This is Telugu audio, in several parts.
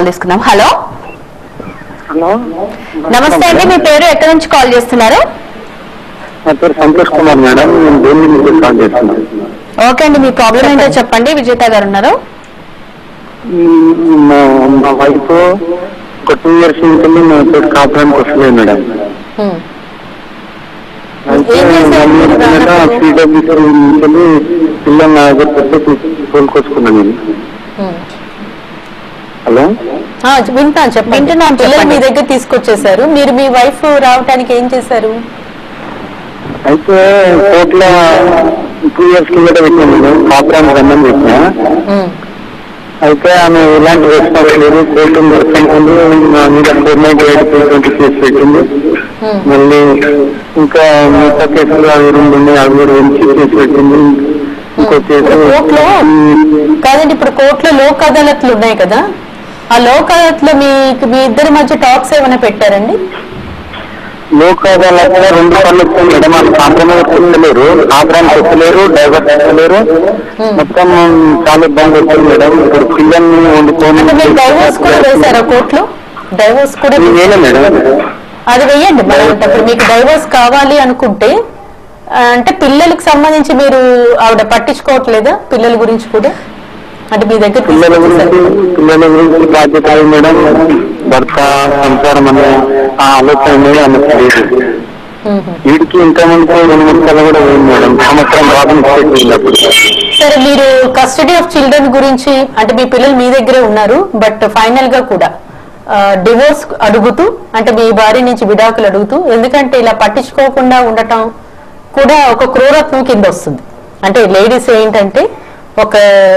కాల్ తీసుకుందాం హలో హలో నమస్తే అండి మీ పేరు ఎక్కడి నుంచి కాల్ చేస్తున్నారు నా పేరు సంతోష్ కుమార్ మేడం నేను భూమి నుంచి కాల్ చేస్తున్నాను ఓకే అండి మీ ప్రాబ్లం ఏంటో చెప్పండి విజేత గారు ఉన్నారు మ్మ్, మా మా వైఫ్ ఒక టూ ఇయర్స్ నుంచి మా తోటి కాపురానికి వస్తలేదు మేడం హ్మ్. అయితే ఏం చేశారు మీరు రానప్పుడు? పీడబ్ల్యూసీ నుంచి పిల్లలు నా దగ్గర పెట్టి తోలుకొచ్చుకున్నాను నేను హ్మ్. హలో ఆ, వింటాను చెప్పండి వింటున్నాను పిల్లలు మీ దగ్గర తీసుకొచ్చేసారు మీరు మీ వైఫ్ రావటానికి ఏం చేశారు అయితే కోర్టులో టూ ఇయర్స్ కిందట పెట్టాను నేను కాపురానికి రమ్మని చెప్పిన హ్మ్. అయితే ఆమె ఎలాంటి రెస్పాన్స్ లేదు కోర్టు దొరకకుండా నా మీద four ninety eight twenty case పెట్టింది హ్మ్. మళ్ళీ ఇంకా మిగతా కేసులు అవి రెండు ఉన్నాయి అవి కూడా ఉంచి కేసు పెట్టింది ఇంకో కేసు ఇప్పుడు కోర్టులో కాదండి ఇప్పుడు కోర్టులో లోక్ అదాలత్లు ఉన్నాయి కదా ఆ లోక్ అదాలత్లో మీ మీ ఇద్దరి మధ్య టాక్స్ ఏమైనా పెట్టారండి లోక్ అదాలత్ లో రెండు పనులు వచ్చాయి మేడం వాళ్ళు కాంప్రమైజ్ పెట్టలేరు కాపురానికి వచ్చలేరు డైవర్స్ పెట్టలేరు మొత్తం చాలా ఇబ్బంది వచ్చింది మేడం ఇప్పుడు పిల్లల్ని వండుకొని అంటే మీరు డైవోర్స్ కూడా వేశారా కోర్టులో డైవోర్స్ కూడా నేను వేయలే మేడం అది వెయ్యండి మరి ఇప్పుడు మీకు డైవోర్స్ కావాలి అనుకుంటే ఆ, అంటే పిల్లలకు సంబంధించి మీరు ఆవిడ పట్టించుకోవట్లేదా పిల్లల గురించి కూడా అంటే మీ దగ్గర పిల్లల గురించి తీసుకొచ్చేసారు. పిల్లల గురించి బాధ్యత ఉంది మేడం భర్త సంసారం అనే ఆ ఆలోచన అనేది ఆమెకు లేదు మ్మ్. వీడికి ఇంతమంది రెండు మూడు సార్లు కూడా పోయింది మేడం సంవత్సరం రాబడి పెట్టినప్పుడు సరే మీరు కస్టడీ ఆఫ్ చిల్డ్రన్ గురించి అంటే మీ పిల్లలు మీ దగ్గరే ఉన్నారు బట్ ఫైనల్ గా కూడా డివోర్స్ అడుగుతూ అంటే మీ భార్య నుంచి విడాకులు అడుగుతూ ఎందుకంటే ఇలా పట్టించుకోకుండా ఉండటం కూడా ఒక క్రూరత్వం కింద వస్తుంది అంటే లేడీస్ ఏంటంటే ఒక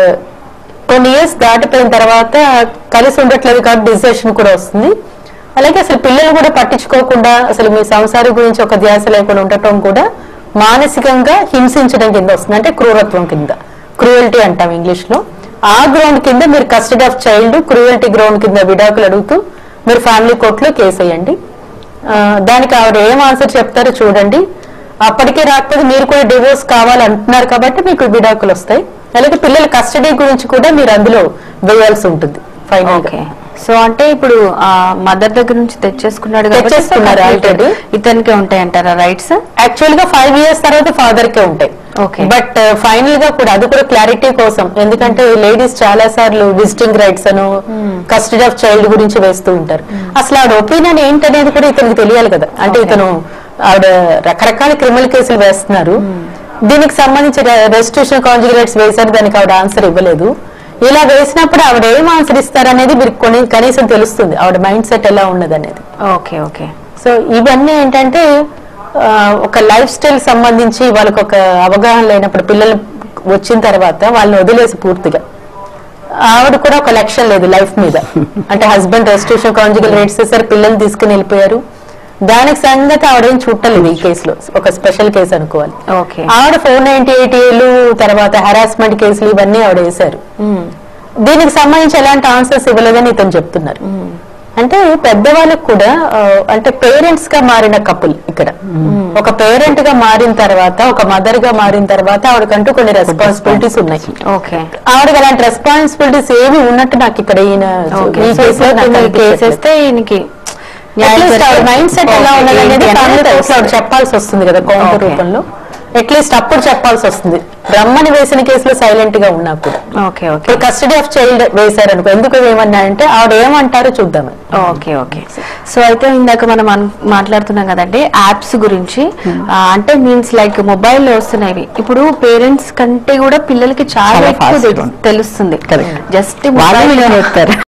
కొన్ని ఇయర్స్ దాటిపోయిన తర్వాత కలిసి ఉండట్లేదు కాబట్టి డిసిషన్ కూడా వస్తుంది అలాగే అసలు పిల్లలు కూడా పట్టించుకోకుండా అసలు మీ సంసారం గురించి ఒక ధ్యాస లేకుండా ఉండటం కూడా మానసికంగా హింసించడం కింద వస్తుంది అంటే క్రూరత్వం కింద క్రూయల్టీ అంటాం ఇంగ్లీష్ లో ఆ గ్రౌండ్ కింద మీరు custody of child cruelty ground కింద విడాకులు అడుగుతూ మీరు ఫ్యామిలీ కోర్టులో కేసు వేయండి ఆ, దానికి ఆవిడ ఏం ఆన్సర్ చెప్తారో చూడండి అప్పటికే రాకపోతే మీరు కూడా డివోర్స్ కావాలంటున్నారు కాబట్టి మీకు విడాకులు వస్తాయి అలాగే పిల్లల కస్టడీ గురించి కూడా మీరు అందులో వేయాల్సి ఉంటుంది ఫైనల్ ఓకే సో అంటే ఇప్పుడు ఆ మదర్ దగ్గర నుంచి తెచ్చేసుకున్నాడు కాబట్టి తెచ్చేసుకున్నారు complete already. ఇతనికే ఉంటాయంటారా రైట్స్ యాక్చువల్ గా ఫైవ్ ఇయర్స్ తర్వాత ఫాదర్ కే ఉంటాయి Okay. బట్ ఫైనల్ గా కూడా అది కూడా క్లారిటీ కోసం ఎందుకంటే లేడీస్ చాలా సార్లు విజిటింగ్ రైట్స్ అను కస్టడీ ఆఫ్ చైల్డ్ గురించి వేస్తూ ఉంటారు అసలు ఆవిడ ఒపీనియన్ ఏంటనేది కూడా ఇతనికి తెలియాలి కదా అంటే ఇతను ఆవిడ రకరకాల క్రిమినల్ కేసులు వేస్తున్నారు దీనికి సంబంధించి రెస్టిట్యూషన్ కాంజుగల్ రైట్స్ వేశారు దానికి ఆవిడ ఆన్సర్ ఇవ్వలేదు ఇలా వేసినప్పుడు ఆవిడ ఏం ఆన్సర్ ఇస్తారనేది మీరు కొన్ని కనీసం తెలుస్తుంది ఆవిడ మైండ్ సెట్ ఎలా ఉన్నది అనేది ఓకే ఓకే సో ఇవన్నీ ఏంటంటే ఆ, ఒక లైఫ్ స్టైల్ సంబంధించి వాళ్ళకి ఒక అవగాహన లేనప్పుడు పిల్లలు వచ్చిన తర్వాత వాళ్ళని వదిలేసి పూర్తిగా ఆవిడ కూడా ఒక లక్ష్యం లేదు లైఫ్ మీద అంటే husband restitution conjugal rights sir పిల్లల్ని తీసుకుని వెళ్ళిపోయారు దానికి సంగతి ఆవిడేం చుట్టలేదు ఈ కేసులో ఒక స్పెషల్ కేసు అనుకోవాలి ఓకే ఆవిడ ఫోర్ నైన్టీ ఎయిట్ ఏళ్ళు తర్వాత హెరాస్మెంట్ కేసులు ఇవన్నీ ఆవిడ వేశారు దీనికి సంబంధించి ఎలాంటి ఆన్సర్స్ ఇవ్వలేదని ఇతను చెప్తున్నారు అంటే పెద్దవాళ్ళకు కూడా ఆ, అంటే పేరెంట్స్ గా మారిన కపుల్ ఇక్కడ ఒక పేరెంట్ గా మారిన తర్వాత ఒక మదర్ గా మారిన తర్వాత ఆవిడకంటూ కొన్ని రెస్పాన్సిబిలిటీస్ ఉన్నాయి ఓకే ఆవిడకి అలాంటి రెస్పాన్సిబిలిటీస్ ఏమి ఉన్నట్టు నాకు ఇక్కడ ఈయన ఓకే ఈ కేసులో నాకు కేసు అనిపించట్లేదు. వేస్తే ఈయనకి అట్లీస్ట్ ఆవిడ మైండ్ సెట్ ఎలా Okay, ఉన్నది అనేది ఏంటి అనేది ఫ్యామిలీ కోర్టులో ఆవిడ తెలుస్తుంది. చెప్పాల్సి వస్తుంది కదా కౌంటర్ Okay. రూపంలో అట్లీస్ట్ అప్పుడు చెప్పాల్సి వస్తుంది రమ్మని వేసిన కేసులో సైలెంట్ గా ఉన్నా కూడా ఓకే ఓకే ఇప్పుడు కస్టడీ ఆఫ్ చైల్డ్ వేశారనుకో ఎందుకు ఏమన్నా అంటే ఆవిడ ఏమంటారో చూద్దామని ఓకే ఓకే సో అయితే ఇందాక మనం అన్- మాట్లాడుతున్నాం కదండి యాప్స్ గురించి ఆ, అంటే మీన్స్ లైక్ మొబైల్ వస్తున్నాయి ఇప్పుడు పేరెంట్స్ కంటే కూడా పిల్లలకి చాలా చాలా ఎక్కువ fast తెలు- తెలుస్తుంది Correct. జస్ట్ వాళ్ళే మొబైల్ వీడియో చేస్తారు